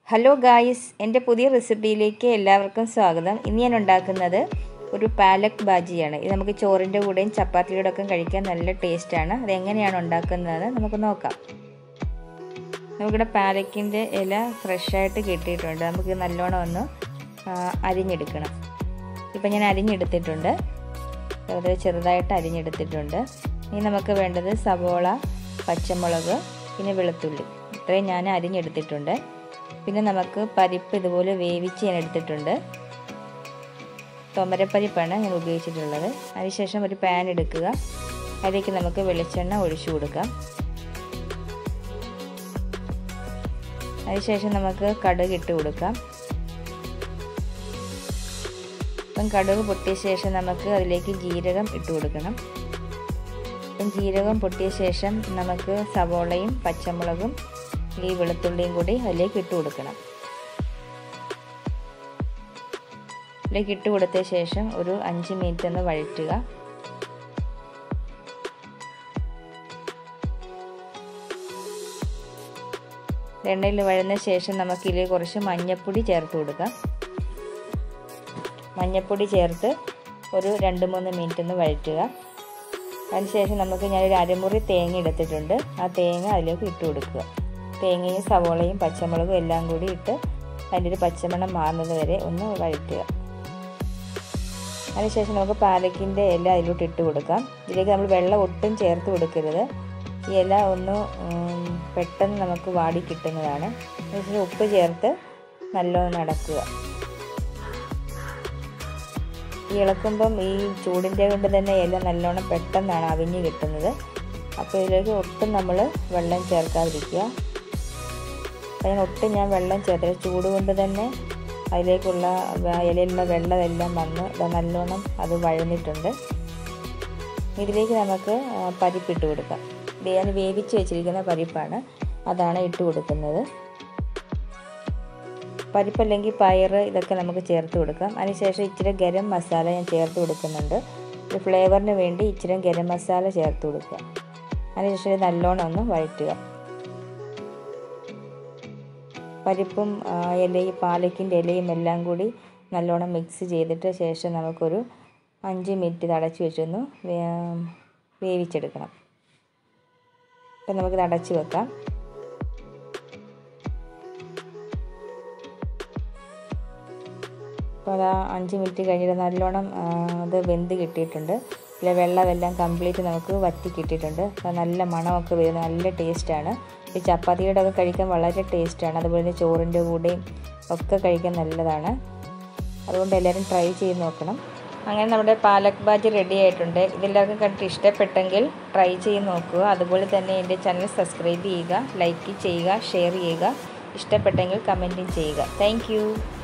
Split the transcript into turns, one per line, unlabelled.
hello guys എൻ്റെ പുതിയ റെസിപ്പിയിലേക്ക് എല്ലാവർക്കും സ്വാഗതം ഇന്ന് ഞാൻ ഉണ്ടാക്കുന്നത് ഒരു പാലക് ബാജിയാണ് ഇത് നമുക്ക് ചോറിൻ്റെ കൂടെയും ചപ്പാത്തിയുടെ ഒക്കെ കഴിക്കാൻ നല്ല ടേസ്റ്റാണ് അത് എങ്ങനെയാണ് ഉണ്ടാക്കുന്നത് നമുക്ക് നോക്കാം നമുക്കിവിടെ പാലക്കിൻ്റെ ഇല ഫ്രഷായിട്ട് കിട്ടിയിട്ടുണ്ട് നമുക്ക് നല്ലോണം ഒന്ന് അരിഞ്ഞെടുക്കണം ഇപ്പം ഞാൻ അരിഞ്ഞെടുത്തിട്ടുണ്ട് വളരെ ചെറുതായിട്ട് അരിഞ്ഞെടുത്തിട്ടുണ്ട് ഇനി നമുക്ക് വേണ്ടത് സവോള പച്ചമുളക് പിന്നെ വെളുത്തുള്ളി ഇത്രയും ഞാൻ അരിഞ്ഞെടുത്തിട്ടുണ്ട് പിന്നെ നമുക്ക് പരിപ്പ് ഇതുപോലെ വേവിച്ച് ഞാൻ എടുത്തിട്ടുണ്ട് തൊമരപ്പരിപ്പാണ് ഞാൻ ഉപയോഗിച്ചിട്ടുള്ളത് അതിനുശേഷം ഒരു പാൻ എടുക്കുക അതിലേക്ക് നമുക്ക് വെളിച്ചെണ്ണ ഒഴിച്ചു കൊടുക്കാം അതിനുശേഷം നമുക്ക് കടുക് ഇട്ട് കൊടുക്കാം അപ്പം കടുക് പൊട്ടിയ ശേഷം നമുക്ക് അതിലേക്ക് ജീരകം ഇട്ട് കൊടുക്കണം അപ്പം ജീരകം പൊട്ടിയ ശേഷം നമുക്ക് സവോളയും പച്ചമുളകും ഈ വെളുത്തുള്ളിയും കൂടി അതിലേക്ക് ഇട്ട് കൊടുക്കണം ഇതിലേക്ക് ഇട്ട് കൊടുത്ത ശേഷം ഒരു അഞ്ച് മിനിറ്റ് ഒന്ന് വഴറ്റുക എണ്ണയിൽ വഴുന്ന ശേഷം നമുക്ക് ഇതിൽ കുറച്ച് മഞ്ഞൾപ്പൊടി ചേർത്ത് കൊടുക്കാം മഞ്ഞൾപ്പൊടി ചേർത്ത് ഒരു രണ്ട് മൂന്ന് മിനിറ്റ് ഒന്ന് വഴറ്റുക അതിനുശേഷം നമുക്ക് ഞാനൊരു അരമുറി തേങ്ങ എടുത്തിട്ടുണ്ട് ആ തേങ്ങ അതിലേക്ക് ഇട്ട് കൊടുക്കുക തേങ്ങയും സവോളയും പച്ചമുളകും എല്ലാം കൂടി ഇട്ട് അതിൻ്റെ ഒരു പച്ചമണം മാറുന്നത് വരെ ഒന്ന് വഴറ്റുക അതിനുശേഷം നമുക്ക് പാലക്കിൻ്റെ ഇല അതിലോട്ട് ഇട്ട് കൊടുക്കാം ഇതിലേക്ക് നമ്മൾ വെള്ളം ഒട്ടും ചേർത്ത് കൊടുക്കരുത് ഈ ഇല ഒന്ന് പെട്ടെന്ന് നമുക്ക് വാടി കിട്ടുന്നതാണ് അതിനുശേഷം ഉപ്പ് ചേർത്ത് നല്ലോണം നടക്കുക ഈ ഇളക്കുമ്പം ഈ ചൂടിൻ്റെ കൊണ്ട് തന്നെ ഇല നല്ലോണം പെട്ടെന്നാണ് അവിഞ്ഞ് കിട്ടുന്നത് അപ്പോൾ ഇതിലേക്ക് ഒട്ടും നമ്മൾ വെള്ളം ചേർക്കാതിരിക്കുക അതിന് ഒട്ടും ഞാൻ വെള്ളം ചേർത്തില്ല ചൂട് കൊണ്ട് തന്നെ അതിലേക്കുള്ള ഇലയിലുള്ള വെള്ളമെല്ലാം വന്ന് നല്ലോണം അത് വഴന്നിട്ടുണ്ട് ഇതിലേക്ക് നമുക്ക് പരിപ്പിട്ട് കൊടുക്കാം ഇത് ഞാൻ വേവിച്ച് വെച്ചിരിക്കുന്ന പരിപ്പാണ് അതാണ് ഇട്ട് കൊടുക്കുന്നത് പരിപ്പല്ലെങ്കിൽ പയർ ഇതൊക്കെ നമുക്ക് ചേർത്ത് കൊടുക്കാം അതിനുശേഷം ഇച്ചിരി ഗരം മസാല ഞാൻ ചേർത്ത് കൊടുക്കുന്നുണ്ട് ഒരു ഫ്ലേവറിന് വേണ്ടി ഇച്ചിരി ഗരം മസാല ചേർത്ത് കൊടുക്കുക അതിനുശേഷം ഇത് നല്ലോണം ഒന്ന് വഴറ്റുക പരിപ്പും ഇലയും പാലക്കിൻ്റെ ഇലയും എല്ലാം കൂടി നല്ലോണം മിക്സ് ചെയ്തിട്ട് ശേഷം നമുക്കൊരു അഞ്ച് മിനിറ്റ് തടച്ച് വെച്ചൊന്ന് വേവിച്ചെടുക്കണം അപ്പം നമുക്ക് അടച്ച് വെക്കാം അപ്പോൾ അത് അഞ്ച് മിനിറ്റ് കഴിഞ്ഞിട്ട് നല്ലോണം അത് വെന്ത് കിട്ടിയിട്ടുണ്ട് ഇല്ല വെള്ളമെല്ലാം കംപ്ലീറ്റ് നമുക്ക് വറ്റി കിട്ടിയിട്ടുണ്ട് അത് നല്ല മണമൊക്കെ വരുന്ന നല്ല ടേസ്റ്റാണ് ഈ ചപ്പാത്തിയുടെ ഒക്കെ കഴിക്കാൻ വളരെ ടേസ്റ്റാണ് അതുപോലെ തന്നെ ചോറിൻ്റെ കൂടെയും ഒക്കെ കഴിക്കാൻ നല്ലതാണ് അതുകൊണ്ട് എല്ലാവരും ട്രൈ ചെയ്ത് നോക്കണം അങ്ങനെ നമ്മുടെ പാലക് ബാജി റെഡി ആയിട്ടുണ്ട് ഇതെല്ലാവർക്കും കണ്ടിട്ട് ഇഷ്ടപ്പെട്ടെങ്കിൽ ട്രൈ ചെയ്ത് നോക്കുക അതുപോലെ തന്നെ എൻ്റെ ചാനൽ സബ്സ്ക്രൈബ് ചെയ്യുക ലൈക്ക് ചെയ്യുക ഷെയർ ചെയ്യുക ഇഷ്ടപ്പെട്ടെങ്കിൽ കമൻറ്റും ചെയ്യുക താങ്ക്